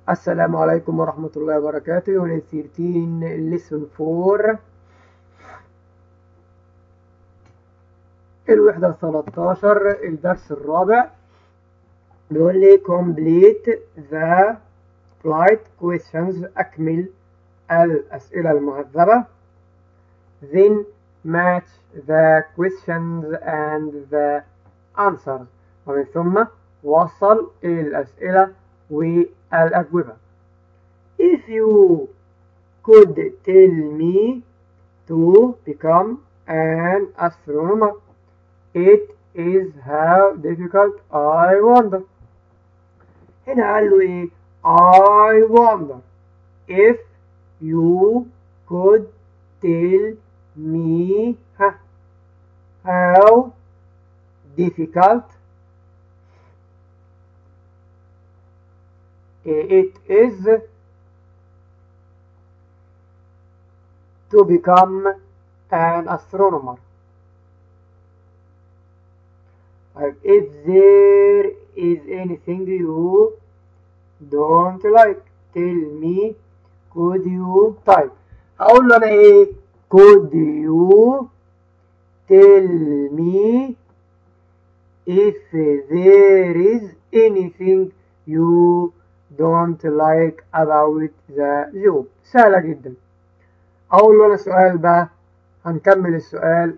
السلام عليكم ورحمة الله وبركاته يونت 13 lesson 4 الوحدة 13 الدرس الرابع بيقول لي complete the flight questions أكمل الأسئلة المهذبة then match the questions and the answers ومن ثم وصل الأسئلة والأجوبة If you could tell me to become an astronomer it is how difficult I wonder هنا قال له ايه I wonder if you could tell me how difficult it is to become an astronomer. If there is anything you don't like, tell me, could you type? هقول له أنا إيه؟ Could you tell me if there is anything you don't like about the job سهلة جدا أقول له أنا سؤال بقى هنكمل السؤال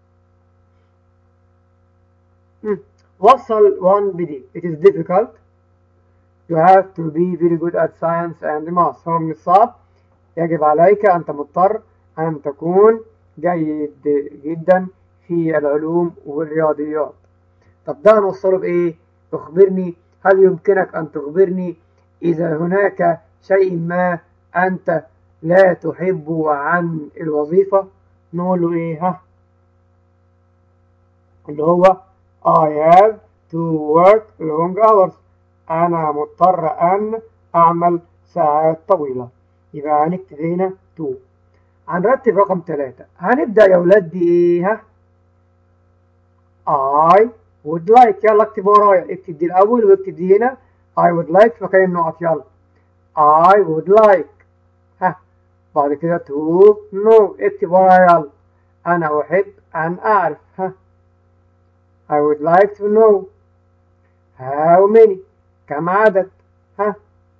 وصل one بدي it is difficult you have to be very good at science and math هو من الصعب يجب عليك أنت مضطر أن تكون جيد جدا في العلوم والرياضيات طب ده هنوصله بإيه؟ تخبرني هل يمكنك أن تخبرني إذا هناك شيء ما أنت لا تحبه عن الوظيفة نقول له إيه ها اللي هو I have to work long hours أنا مضطر أن أعمل ساعات طويلة يبقى هنكتب هنا to هنرتب رقم ثلاثة هنبدأ يا ولاد دي إيه ها I would like يلا اكتب ورايا اكتب دي الأول واكتب دي هنا I would like في مكان النقط يلا I would like ها بعد كده to know اكتب ورايا يلا أنا أحب أن أعرف ها I would like to know how many كم عدد ها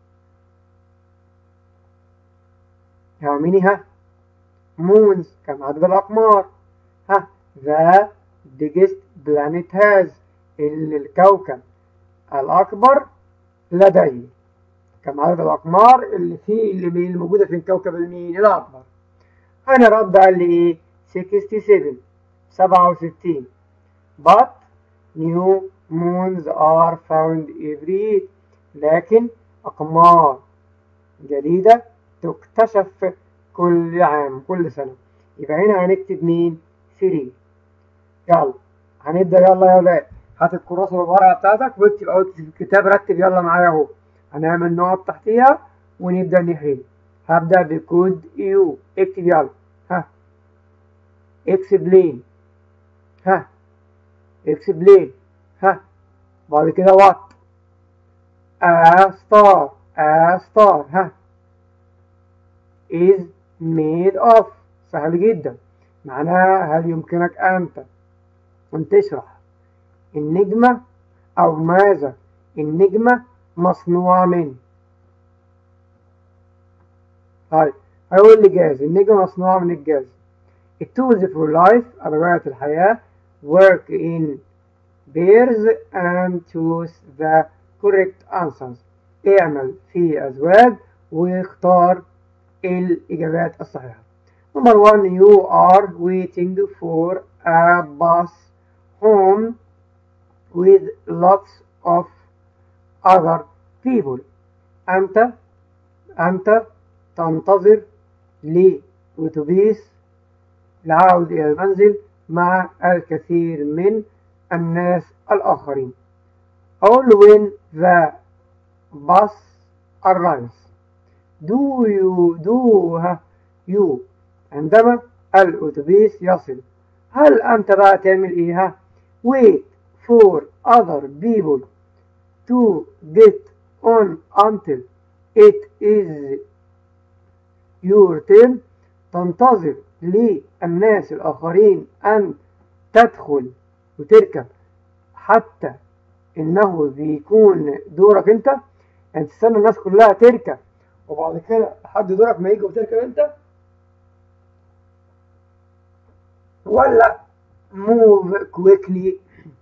how many ها moons كم عدد الأقمار ها the biggest planet has الكوكب الأكبر لديه كم عدد الأقمار اللي فيه اللي الموجودة في الكوكب المين الأكبر أنا رد قال لي إيه 67 67 but new moons are found every year لكن أقمار جديدة تكتشف كل عام كل سنة يبقى هنا هنكتب مين 3 يلا هنبدأ يلا يا ولاد هات الكراسة والورقة بتاعتك واكتب أو في الكتاب رتب يلا معايا أهو هنعمل نقط تحتيها ونبدأ نحل هبدأ بكود يو اكتب يلا ها اكسبلين ها اكسبلين ها بعد كده وات a star a star ها is made of سهل جدا معناها هل يمكنك أنت أن تشرح النجمة أو ماذا النجمة مصنوعة من طيب هيقول لي جاز النجمة مصنوعة من الجاز التولز for life أدوات الحياة work in pairs and choose the correct answers اعمل في أزواج واختار الإجابات الصحيحة Number one, you are waiting for a bus home with lots of other people. أنت أنت تنتظر لأتوبيس العودة إلى المنزل مع الكثير من الناس الآخرين. أقول when the bus arrives do you do you عندما الأتوبيس يصل هل أنت بقى تعمل إيه wait for other people to get on until it is your turn تنتظر للناس الآخرين أن تدخل وتركب حتى إنه بيكون دورك أنت يعني تستنى الناس كلها تركب وبعد كده لحد دورك ما يجي وتركب أنت ولا move quickly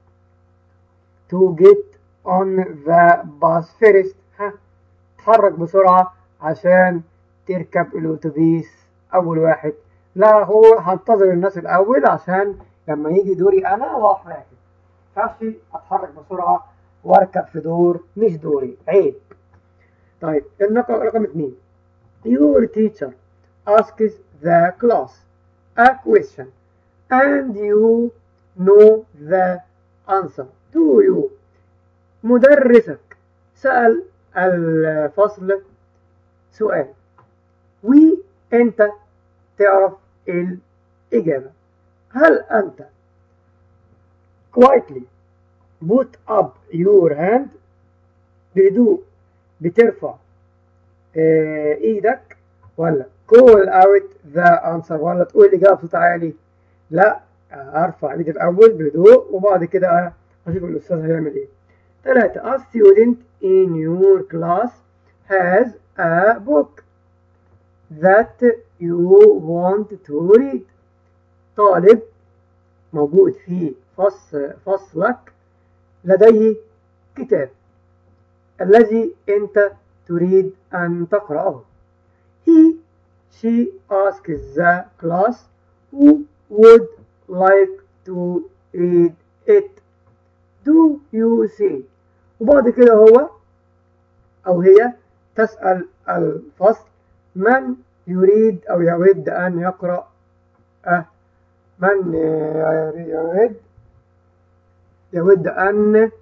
to get on the bus first ها تحرك بسرعة عشان تركب الأتوبيس أول واحد لا هو هنتظر الناس الأول عشان لما يجي دوري أنا وأروح راكب ينفعش أتحرك بسرعة وأركب في دور مش دوري عيب طيب النقطة رقم اتنين Your teacher asks the class a question and you know the answer do you مدرسك سأل الفصل سؤال وانت تعرف الإجابة هل أنت quietly put up your hand بهدوء بترفع اه ايدك ولا call out the answer ولا تقول الإجابة بصوت عالي لا ارفع ايدي الاول بهدوء وبعد كده اشوف الاستاذ هيعمل ايه ثلاثة a student in your class has a book that you want to read طالب موجود في فصل فصلك لديه كتاب الذي أنت تريد أن تقرأه he she asks the class who would like to read it do you see وبعد كده هو أو هي تسأل الفصل من يريد أو يود أن يقرأ أه من يود يود أن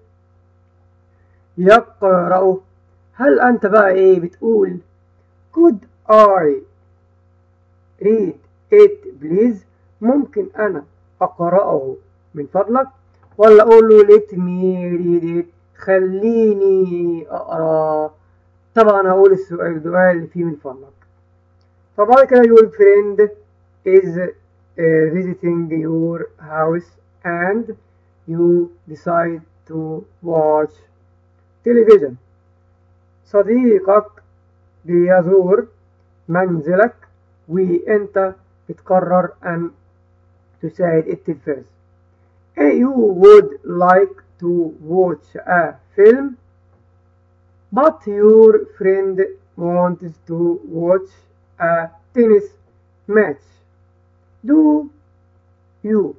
يقرأ هل أنت بقى إيه بتقول could I read it please ممكن أنا أقرأه من فضلك ولا أقول له let me read it خليني أقرأ طبعا هقول السؤال السؤال اللي فيه من فضلك فبعد كده your friend is uh, visiting your house and you decide to watch television صديقك بيزور منزلك وانت بتقرر ان تشاهد التلفاز you would like to watch a film but your friend wants to watch a tennis match do you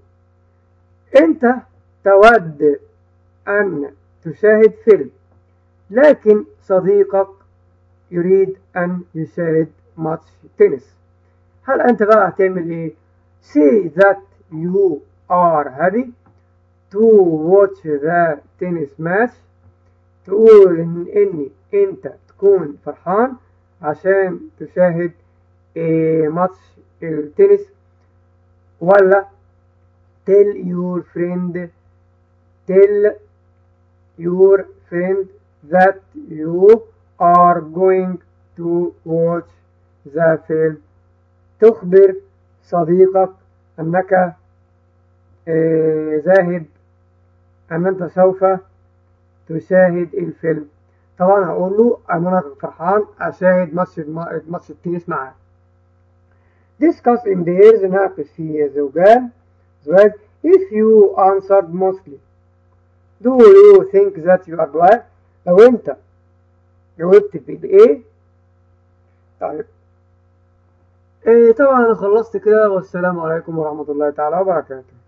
انت تود ان تشاهد فيلم لكن صديقك يريد ان يشاهد ماتش تنس هل انت بقى هتعمل ايه say that you are happy to watch the tennis match تقول ان اني انت تكون فرحان عشان تشاهد إيه ماتش التنس ولا tell your friend tell your friend that you are going to watch the film تخبر صديقك أنك إيه ذاهب أن أنت سوف تشاهد الفيلم طبعا هقول له أن أنا فرحان أشاهد ماتش ماتش التنس معاه discuss in pairs ناقش في زوجان زواج if you answered mostly do you think that you are black لو أنت جاوبت بإيه طيب إيه طبعا أنا خلصت كده والسلام عليكم ورحمة الله تعالى وبركاته